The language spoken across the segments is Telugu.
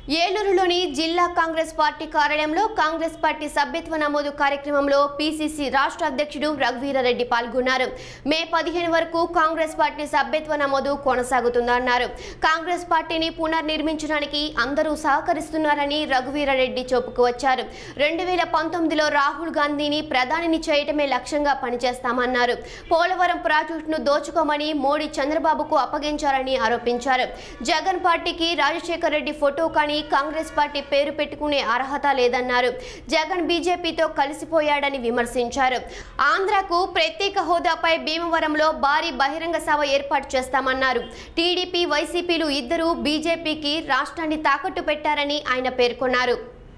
ఏలూరులోని జిల్లా కాంగ్రెస్ పార్టీ కార్యాలయంలో కాంగ్రెస్ పార్టీ సభ్యత్వ నమోదు కార్యక్రమంలో పీసీసీ రాష్ట్ర అధ్యక్షుడు రఘువీరారెడ్డి పాల్గొన్నారు మే పదిహేను వరకు కాంగ్రెస్ పార్టీ సభ్యత్వ నమోదు కొనసాగుతుందన్నారు కాంగ్రెస్ పార్టీని పునర్నిర్మించడానికి అందరూ సహకరిస్తున్నారని రఘువీరారెడ్డి చెప్పుకువచ్చారు రెండు వేల పంతొమ్మిదిలో రాహుల్ గాంధీని ప్రధానిని చేయటమే లక్ష్యంగా పనిచేస్తామన్నారు పోలవరం ప్రాజెక్టును దోచుకోమని మోడీ చంద్రబాబుకు అప్పగించారని ఆరోపించారు జగన్ పార్టీకి రాజశేఖర్ రెడ్డి ఫోటో కానీ కాంగ్రెస్ పార్టీ పేరు పెట్టుకునే అర్హత లేదన్నారు జగన్ బీజేపీతో కలిసిపోయాడని విమర్శించారు ఆంధ్రకు ప్రత్యేక హోదాపై భీమవరంలో భారీ బహిరంగ సభ ఏర్పాటు చేస్తామన్నారు టీడీపీ వైసీపీలు ఇద్దరూ బీజేపీకి రాష్ట్రాన్ని తాకట్టు పెట్టారని ఆయన పేర్కొన్నారు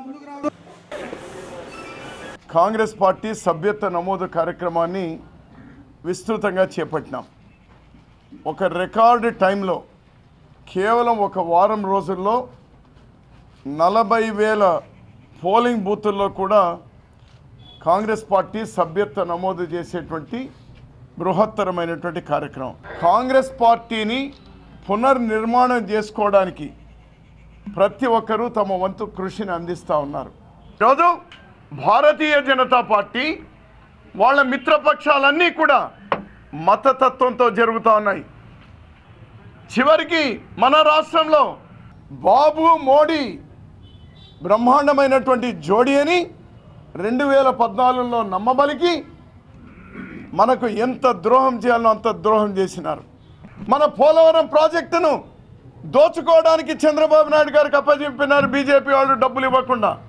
కాంగ్రెస్ పార్టీ సభ్యత్వ నమోదు కార్యక్రమాన్ని విస్తృతంగా చేపట్టినాం ఒక రికార్డు టైంలో కేవలం ఒక వారం రోజుల్లో నలభై వేల పోలింగ్ బూతుల్లో కూడా కాంగ్రెస్ పార్టీ సభ్యత్వ నమోదు చేసేటువంటి బృహత్తరమైనటువంటి కార్యక్రమం కాంగ్రెస్ పార్టీని పునర్నిర్మాణం చేసుకోవడానికి ప్రతి ఒక్కరూ తమ వంతు కృషిని అందిస్తూ ఉన్నారు ఈరోజు భారతీయ జనతా పార్టీ వాళ్ళ మిత్రపక్షాలన్నీ కూడా మతతత్వంతో జరుగుతూ ఉన్నాయి చివరికి మన రాష్ట్రంలో బాబు మోడీ బ్రహ్మాండమైనటువంటి జోడీ అని రెండు వేల పద్నాలుగులో నమ్మబలికి మనకు ఎంత ద్రోహం చేయాలో అంత ద్రోహం చేసినారు మన పోలవరం ప్రాజెక్టును దోచుకోవడానికి చంద్రబాబు నాయుడు గారికి అప్పచెప్పినారు బీజేపీ వాళ్ళు డబ్బులు ఇవ్వకుండా